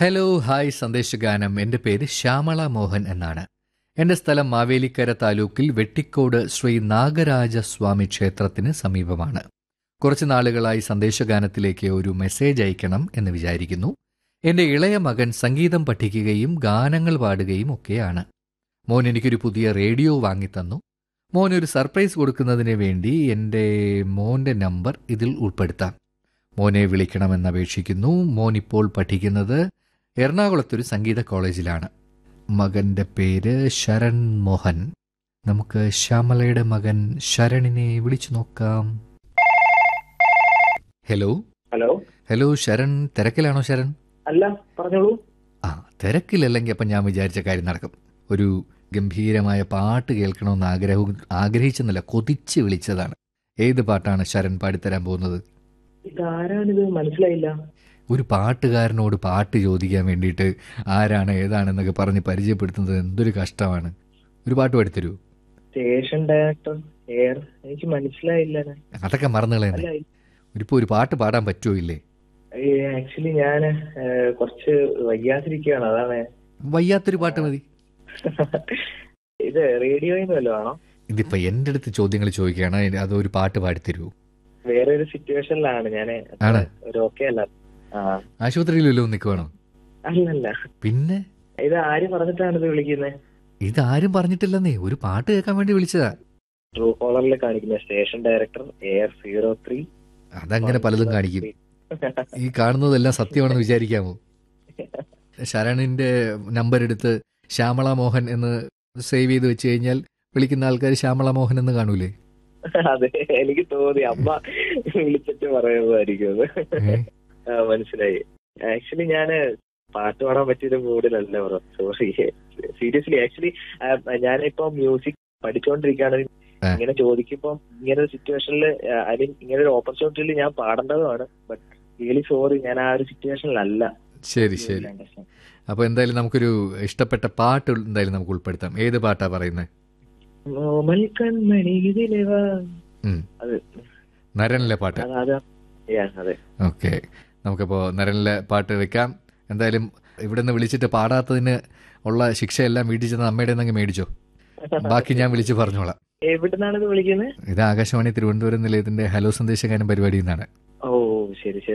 Hello hi സന്ദേശഗാനം എൻ്റെ പേര് ശ്യാമള മോഹൻ എന്നാണ് എൻ്റെ സ്ഥലം മാവേലിക്കര താലൂക്കിൽ വെട്ടിക്കോട് ശ്രീ നാഗരാജ സ്വാമി ക്ഷേത്രത്തിന് സമീപമാണ് കുറച്ച് നാളുകളായി സന്ദേശഗാനത്തിലേക്ക് ഒരു മെസ്സേജ് അയക്കണം എന്ന് വിചാരിക്കുന്നു എൻ്റെ ഇളയ മകൻ സംഗീതം പഠിക്കുകയും ഗാനങ്ങൾ പാടുകയും ഒക്കെയാണ് മോൻ എനിക്കൊരു പുതിയ റേഡിയോ വാങ്ങിത്തന്നു മോൻ ഒരു സർപ്രൈസ് കൊടുക്കുന്നതിന് വേണ്ടി എൻ്റെ മോൻ്റെ നമ്പർ ഇതിൽ ഉൾപ്പെടുത്താം മോനെ വിളിക്കണമെന്ന് അപേക്ഷിക്കുന്നു മോൻ ഇപ്പോൾ പഠിക്കുന്നത് എറണാകുളത്തൊരു സംഗീത കോളേജിലാണ് മകന്റെ പേര് ശരൺ മോഹൻ നമുക്ക് ശ്യാമളയുടെ മകൻ ശരണിനെ വിളിച്ചു നോക്കാം ഹലോ ഹലോ ഹലോ ശരൺ തിരക്കിലാണോ ശരൺ അല്ല പറഞ്ഞോളൂ ആ തിരക്കിലല്ലെങ്കിൽ അപ്പം ഞാൻ വിചാരിച്ച കാര്യം നടക്കും ഒരു ഗംഭീരമായ പാട്ട് കേൾക്കണമെന്ന് ആഗ്രഹവും ആഗ്രഹിച്ചെന്നല്ല കൊതിച്ച് വിളിച്ചതാണ് ഏത് പാട്ടാണ് ശരൺ പാടിത്തരാൻ പോകുന്നത് ഇതാരാണിത് മനസ്സിലായില്ല ഒരു പാട്ടുകാരനോട് പാട്ട് ചോദിക്കാൻ വേണ്ടിയിട്ട് ആരാണ് ഏതാണെന്നൊക്കെ പറഞ്ഞ് പരിചയപ്പെടുത്തുന്നത് എന്തൊരു കഷ്ടമാണ് ഒരു പാട്ട് പാടിത്തരൂ സ്റ്റേഷൻ ഡയറക്ടർ എയർ എനിക്ക് മനസ്സിലായില്ല അതൊക്കെ മറന്നുകളെ അല്ല ഇപ്പോൾ ഒരു പാട്ട് പാടാൻ പറ്റുമോ ഇല്ലേ ആക്ച്വലി ഞാൻ കുറച്ച് വയ്യാതിരിക്കുകയാണ് അതാണ് വയ്യാത്തൊരു പാട്ട് മതി ഇത് റേഡിയോയിൽ നിന്ന് വല്ലതും ആണോ ഇതിപ്പോൾ എൻ്റെ അടുത്ത് ചോദ്യങ്ങൾ ചോദിക്കുകയാണ് അതിന് അതൊരു പാട്ട് പാടിത്തരൂ വേറെ ഒരു സിറ്റുവേഷനിലാണ് ഞാൻ ആണ്? ഒരു ഓക്കെ അല്ല ആ ആശുപത്രിയിൽ വല്ലതും നിൽക്കുവാണോ അല്ലല്ല പിന്നെ ഇത് ആര് പറഞ്ഞിട്ടാണ് ഇത് വിളിക്കുന്നത് ഇതാരും പറഞ്ഞിട്ടില്ലെന്നേ ഒരു പാട്ട് കേൾക്കാൻ വേണ്ടി വിളിച്ചതാ ട്രൂ കോളറിൽ കാണിക്കുന്ന station director air zero three അതങ്ങനെ പലതും കാണിക്കും ഈ കാണുന്നതെല്ലാം സത്യമാണെന്ന് വിചാരിക്കാമോ ശരണിന്റെ നമ്പർ എടുത്ത് ശ്യാമള മോഹൻ എന്ന് സേവ് ചെയ്ത് വെച്ച് കഴിഞ്ഞാൽ വിളിക്കുന്ന ആൾക്കാർ ശ്യാമള മോഹൻ എന്ന് കാണൂലേ അതെ എനിക്ക് തോന്നി അമ്മ വിളിച്ചിട്ട് പറയുന്നതായിരിക്കും അത് ഏ? ആ, മനസ്സിലായി ആക്ച്വലി ഞാന് പാട്ട് പാടാൻ പറ്റിയൊരു മൂഡിലല്ല ബ്രോ സോറി സീരിയസ്ലി ആക്ച്വലി ഞാനിപ്പോ മ്യൂസിക് പഠിച്ചുകൊണ്ടിരിക്കുകയാണ് ആ. ഇങ്ങനെ ചോദിക്കുമ്പോ ഇങ്ങനെ ഒരു സിറ്റുവേഷനിൽ ഐ മീൻ ഇങ്ങനെ ഒരു ഓപ്പർച്യൂണിറ്റിയിൽ ഞാൻ പാടേണ്ടതുമാണ് ബട്ട് റിയലി സോറി ഞാൻ ആ ഒരു സിറ്റുവേഷനിലല്ല ശരി ശരി അപ്പൊ എന്തായാലും നമുക്കൊരു ഇഷ്ടപ്പെട്ട പാട്ട് എന്തായാലും നമുക്ക് ഉൾപ്പെടുത്താം ഏത് പാട്ടാ പറയുന്നത് നോമൽ കൺമണി ഇതിലെ വാ. ഉം. അത് നരനിലെ പാട്ട് അത് അതാ Yeah, അതെ ഓക്കെ നമുക്കപ്പോൾ നരനിലെ പാട്ട് വെക്കാം എന്തായാലും ഇവിടെ നിന്ന് വിളിച്ചിട്ട് പാടാത്തതിന് ഉള്ള ശിക്ഷയെല്ലാം വീട്ടിൽ ചെന്ന് അമ്മയുടെ നിന്ന് മേടിച്ചോ ബാക്കി ഞാൻ വിളിച്ച് പറഞ്ഞോളാം എവിടുന്നാണ് ഇത് വിളിക്കുന്നത് ഇത് ആകാശവാണി തിരുവനന്തപുരം നിലയത്തിന്റെ ഹലോ സന്ദേശകാരൻ പരിപാടിയിൽ നിന്നാണ് ഓ ശരി ശരി